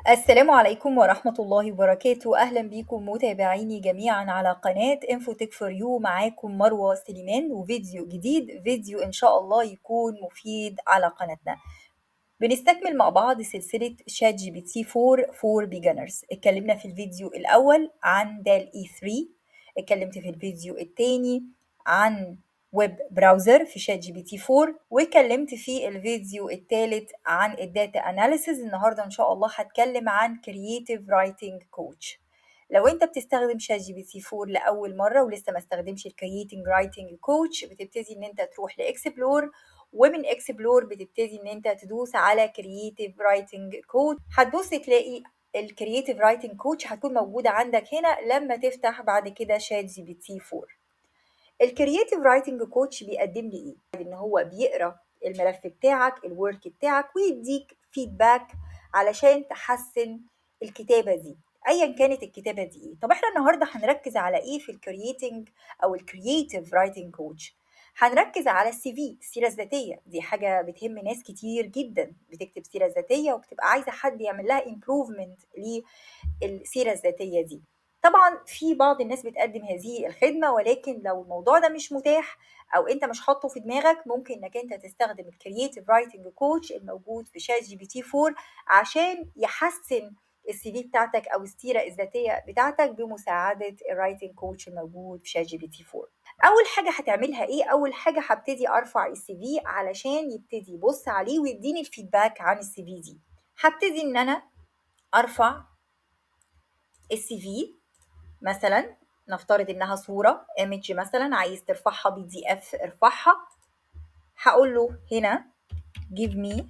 السلام عليكم ورحمة الله وبركاته أهلا بيكم متابعيني جميعا على قناة انفوتك فور يو معاكم مروة سليمان وفيديو جديد فيديو إن شاء الله يكون مفيد على قناتنا بنستكمل مع بعض سلسلة شات جي بي تي 4 فور بيجنرز اتكلمنا في الفيديو الأول عن دال اي 3 اتكلمت في الفيديو الثاني عن ويب براوزر في شات جي بي تي 4 واتكلمت في الفيديو الثالث عن الداتا اناليسز النهارده ان شاء الله هتكلم عن كرييتيف رايتنج كوتش لو انت بتستخدم شات جي بي تي 4 لاول مره ولسه ما استخدمش الكرييتنج رايتنج كوتش بتبتدي ان انت تروح لاكسبلور ومن اكسبلور بتبتدي ان انت تدوس على كرييتيف رايتنج كوتش هتدوس تلاقي الكرييتيف رايتنج كوتش هتكون موجوده عندك هنا لما تفتح بعد كده شات جي بي تي 4 الكرييتيف رايتنج كوتش بيقدم لي ايه ان هو بيقرا الملف بتاعك الورك بتاعك ويديك فيدباك علشان تحسن الكتابه دي ايا كانت الكتابه دي ايه طب احنا النهارده هنركز على ايه في الكرييتنج او الكرييتيف رايتنج كوتش هنركز على السي في السيره الذاتيه دي حاجه بتهم ناس كتير جدا بتكتب سيره ذاتيه وبتبقى عايزه حد يعمل لها امبروفمنت للسيره الذاتيه دي طبعا في بعض الناس بتقدم هذه الخدمه ولكن لو الموضوع ده مش متاح او انت مش حاطه في دماغك ممكن انك انت تستخدم الكرييتيف رايتنج كوتش الموجود في شات جي بي تي 4 عشان يحسن السي في بتاعتك او السيره الذاتيه بتاعتك بمساعده الرايتنج كوتش الموجود في شات جي بي تي 4 اول حاجه هتعملها ايه اول حاجه هبتدي ارفع السي في علشان يبتدي يبص عليه ويديني الفيدباك عن السي في دي هبتدي ان انا ارفع السي في مثلا نفترض انها صوره ايمج مثلا عايز ترفعها بي دي اف ارفعها هقول له هنا give me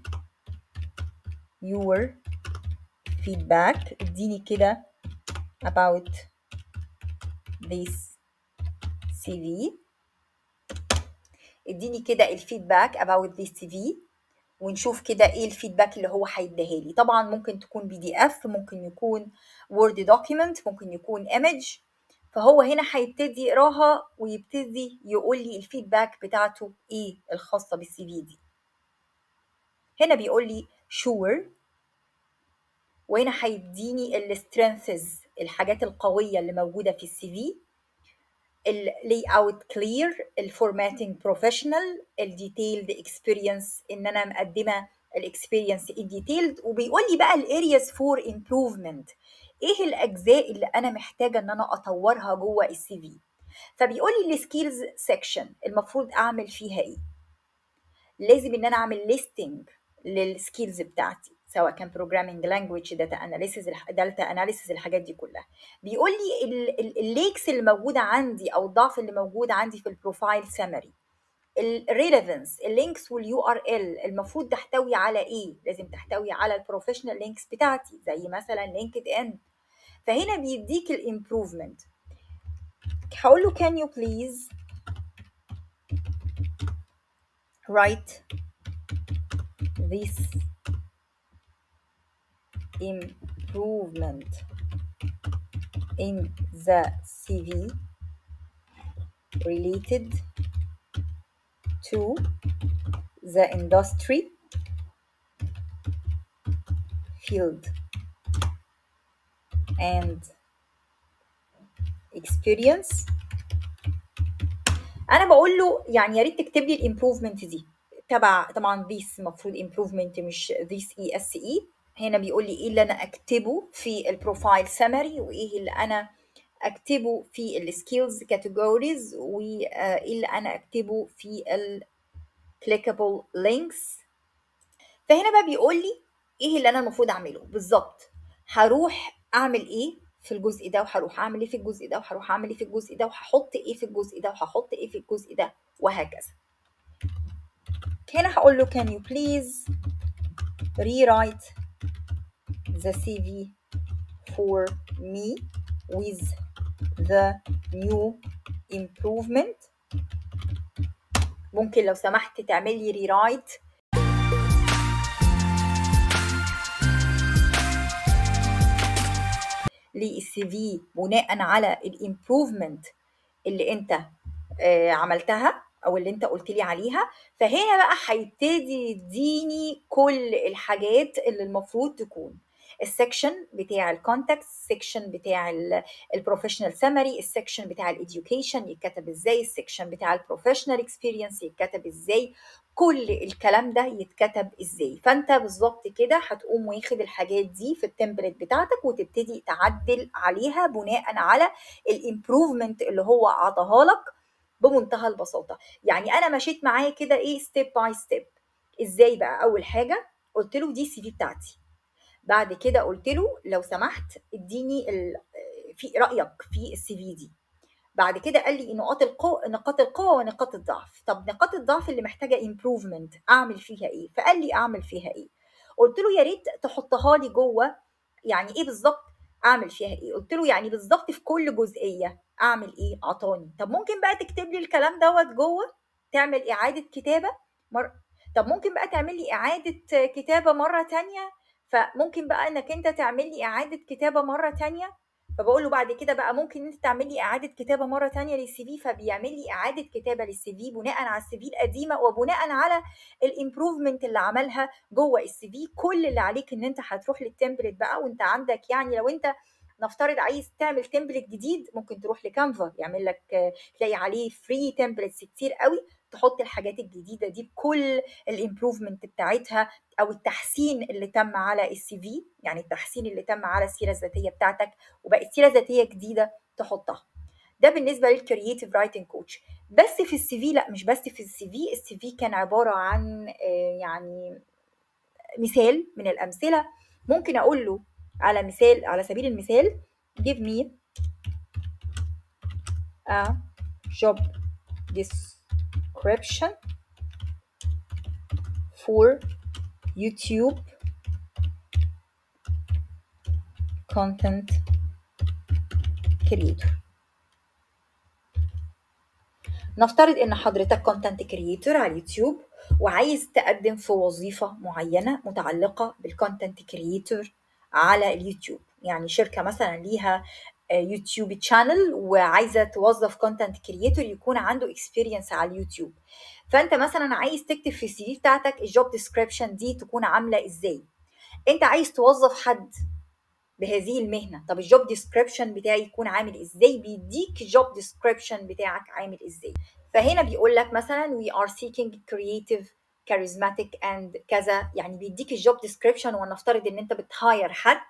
your feedback اديني كده about this CV اديني كده الفيدباك about this CV ونشوف كده ايه الفيدباك اللي هو هيديها لي طبعا ممكن تكون بي دي اف ممكن يكون وورد دوكيمنت ممكن يكون ايمج فهو هنا هيبتدي يقراها ويبتدي يقول لي الفيدباك بتاعته ايه الخاصه بالسي في دي هنا بيقول لي sure وهنا هيديني السترينثز الحاجات القويه اللي موجوده في السي في اللاي اوت كلير الفورماتنج بروفيشنال الديتيلد اكسبيرينس ان انا مقدمه الاكسبيرينس الديتيلد وبيقول لي بقى الارياز فور امبروفمنت ايه الاجزاء اللي انا محتاجه ان انا اطورها جوه السي في فبيقول لي السكيلز سيكشن المفروض اعمل فيها ايه لازم ان انا اعمل ليستنج للسكيلز بتاعتي سواء كان بروجرامينج لانجويج داتا اناليسيز داتا اناليسيز الحاجات دي كلها بيقول لي الليكس اللي موجوده عندي او الضعف اللي موجود عندي في البروفايل سمري الريليفنس اللينكس واليو ار ال المفروض تحتوي على ايه لازم تحتوي على البروفيشنال لينكس بتاعتي زي مثلا لينكد ان فهنا بيديك الامبروفمنت هقول له can you please write this improvement in the CV related to the industry field and experience انا بقول له يعني يا ريت تكتب لي الامبروفمنت دي تبع طبعا this المفروض improvement مش this اي اس اي هنا بيقول لي ايه اللي انا اكتبه في البروفايل سمري وايه اللي انا اكتبه في السكيلز كاتيجوريز وايه اللي انا اكتبه في الكليكابل لينكس فهنا بقى بيقول لي ايه اللي انا المفروض اعمله بالظبط هروح اعمل ايه في الجزء ده وهروح اعمل ايه في الجزء ده وهروح اعمل ايه في الجزء ده وهحط ايه في الجزء ده وهحط ايه في الجزء ده وهكذا هنا هقول له can you please rewrite the CV for me with the new improvement ممكن لو سمحت تعمل لي ريرايت للسي في بناء على الامبروفمنت اللي انت آه، عملتها او اللي انت قلت لي عليها فهنا بقى هيبتدي يديني كل الحاجات اللي المفروض تكون السكشن بتاع الكونتاكت السكشن بتاع البروفيشنال سمري السكشن بتاع الاديوكيشن يتكتب ازاي السكشن بتاع البروفيشنال اكسبيرينس يتكتب ازاي كل الكلام ده يتكتب ازاي فانت بالظبط كده هتقوم واخد الحاجات دي في التمبلت بتاعتك وتبتدي تعدل عليها بناء على الامبروفمنت اللي هو عطاها لك بمنتهى البساطه يعني انا مشيت معاه كده ايه ستيب باي ستيب ازاي بقى اول حاجه قلت له دي السي في بتاعتي بعد كده قلت له لو سمحت اديني ال... في رايك في السي في دي بعد كده قال لي نقاط القوة نقاط القوة ونقاط الضعف طب نقاط الضعف اللي محتاجة امبروفمنت اعمل فيها ايه فقال لي اعمل فيها ايه قلت له يا ريت تحطها لي جوه يعني ايه بالظبط اعمل فيها ايه قلت له يعني بالظبط في كل جزئية اعمل ايه اعطاني طب ممكن بقى تكتب لي الكلام دوت جوه تعمل اعادة كتابة مر... طب ممكن بقى تعمل لي اعادة كتابة مرة تانية فممكن بقى انك انت تعمل لي اعادة كتابة مرة تانية فبقول له بعد كده بقى ممكن انت تعمل لي اعاده كتابه مره تانية للسي في فبيعمل لي اعاده كتابه للسي في بناء على السي في القديمه وبناء على الامبروفمنت اللي عملها جوه السي في كل اللي عليك ان انت هتروح للتمبلت بقى وانت عندك يعني لو انت نفترض عايز تعمل تمبلت جديد ممكن تروح لكانفا يعمل لك تلاقي عليه فري تمبلتس كتير قوي تحط الحاجات الجديده دي بكل الامبروفمنت بتاعتها او التحسين اللي تم على السي في يعني التحسين اللي تم على السيره الذاتيه بتاعتك وبقت سيره ذاتيه جديده تحطها ده بالنسبه للكرييتيف رايتنج كوتش بس في السي في لا مش بس في السي في السي في كان عباره عن يعني مثال من الامثله ممكن اقول له على مثال على سبيل المثال give me a job description for YouTube content creator نفترض ان حضرتك كونتنت كريتور على اليوتيوب وعايز تقدم في وظيفه معينه متعلقه بالكونتنت كريتور على اليوتيوب يعني شركه مثلا ليها يوتيوب تشانل وعايزه توظف كونتنت كريتور يكون عنده اكسبيرينس على اليوتيوب فانت مثلا عايز تكتب في السي في بتاعتك الجوب ديسكريبشن دي تكون عامله ازاي انت عايز توظف حد بهذه المهنه طب الجوب ديسكريبشن بتاعي يكون عامل ازاي بيديك الجوب ديسكريبشن بتاعك عامل ازاي فهنا بيقول لك مثلا we are seeking creative charismatic and كذا يعني بيديك الجوب ديسكريبشن ونفترض ان انت بتهاير حد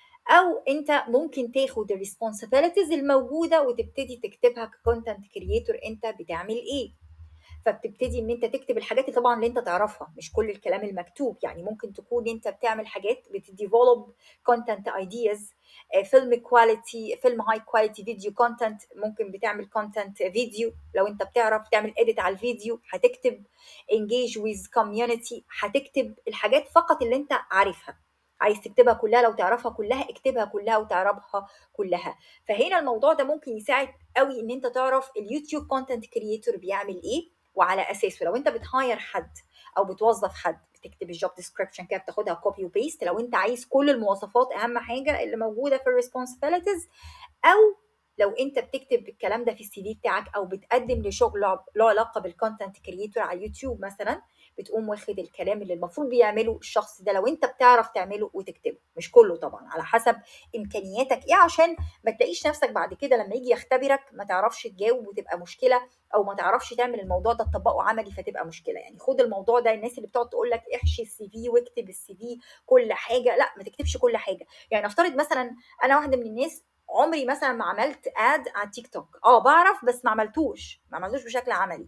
او انت ممكن تاخد الريسبونسابيلتيز الموجوده وتبتدي تكتبها ككونتنت كريتور انت بتعمل ايه فبتبتدي ان انت تكتب الحاجات اللي طبعا اللي انت تعرفها مش كل الكلام المكتوب يعني ممكن تكون انت بتعمل حاجات بتديفلوب كونتنت ايدياز فيلم كواليتي فيلم هاي كواليتي فيديو كونتنت ممكن بتعمل كونتنت فيديو لو انت بتعرف تعمل اديت على الفيديو هتكتب انجيج ويز كوميونتي هتكتب الحاجات فقط اللي انت عارفها عايز تكتبها كلها لو تعرفها كلها اكتبها كلها وتعرفها كلها فهنا الموضوع ده ممكن يساعد قوي ان انت تعرف اليوتيوب كونتنت كريتور بيعمل ايه وعلى اساسه لو انت بتهاير حد او بتوظف حد بتكتب الجوب ديسكريبشن كده بتاخدها كوبي وبيست لو انت عايز كل المواصفات اهم حاجه اللي موجوده في الريسبونسبيلتيز او لو انت بتكتب الكلام ده في السي في بتاعك او بتقدم لشغل له علاقه بالكونتنت كريتور على اليوتيوب مثلا بتقوم واخد الكلام اللي المفروض بيعمله الشخص ده لو انت بتعرف تعمله وتكتبه مش كله طبعا على حسب امكانياتك ايه عشان ما تلاقيش نفسك بعد كده لما يجي يختبرك ما تعرفش تجاوب وتبقى مشكله او ما تعرفش تعمل الموضوع ده تطبقه عملي فتبقى مشكله يعني خد الموضوع ده الناس اللي بتقعد تقول لك احشي السي في واكتب السي في كل حاجه لا ما تكتبش كل حاجه يعني نفترض مثلا انا واحده من الناس عمري مثلا ما عملت اد على تيك توك اه بعرف بس ما عملتوش ما عملتوش بشكل عملي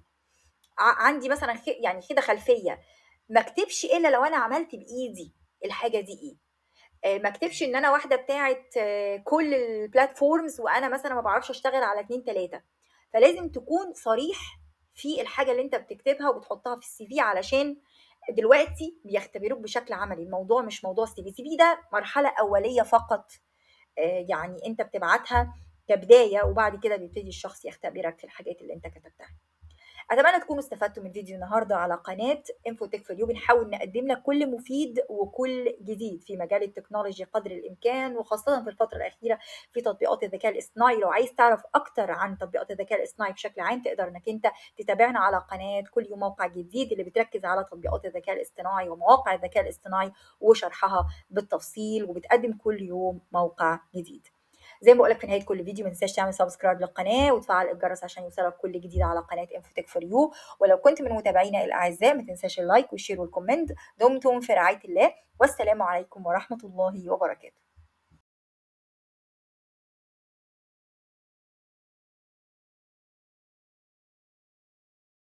عندي مثلا يعني كده خلفيه ما اكتبش الا لو انا عملت بايدي الحاجه دي ايه ما اكتبش ان انا واحده بتاعه كل البلاتفورمز وانا مثلا ما بعرفش اشتغل على اتنين تلاته فلازم تكون صريح في الحاجه اللي انت بتكتبها وبتحطها في السي في علشان دلوقتي بيختبروك بشكل عملي الموضوع مش موضوع سي في سي في ده مرحله اوليه فقط يعني انت بتبعتها كبدايه وبعد كده بيبتدي الشخص يختبرك في الحاجات اللي انت كتبتها اتمنى تكونوا استفدتوا من فيديو النهارده على قناه انفوتك فور يو بنحاول نقدم لك كل مفيد وكل جديد في مجال التكنولوجي قدر الامكان وخاصه في الفتره الاخيره في تطبيقات الذكاء الاصطناعي لو عايز تعرف اكتر عن تطبيقات الذكاء الاصطناعي بشكل عام تقدر انك انت تتابعنا على قناه كل يوم موقع جديد اللي بتركز على تطبيقات الذكاء الاصطناعي ومواقع الذكاء الاصطناعي وشرحها بالتفصيل وبتقدم كل يوم موقع جديد زي ما بقول لك في نهايه كل فيديو ما تنساش تعمل سبسكرايب للقناه وتفعل الجرس عشان يوصلك كل جديد على قناه انفوتك فور يو ولو كنت من متابعينا الاعزاء ما تنساش اللايك والشير والكومنت دمتم في رعايه الله والسلام عليكم ورحمه الله وبركاته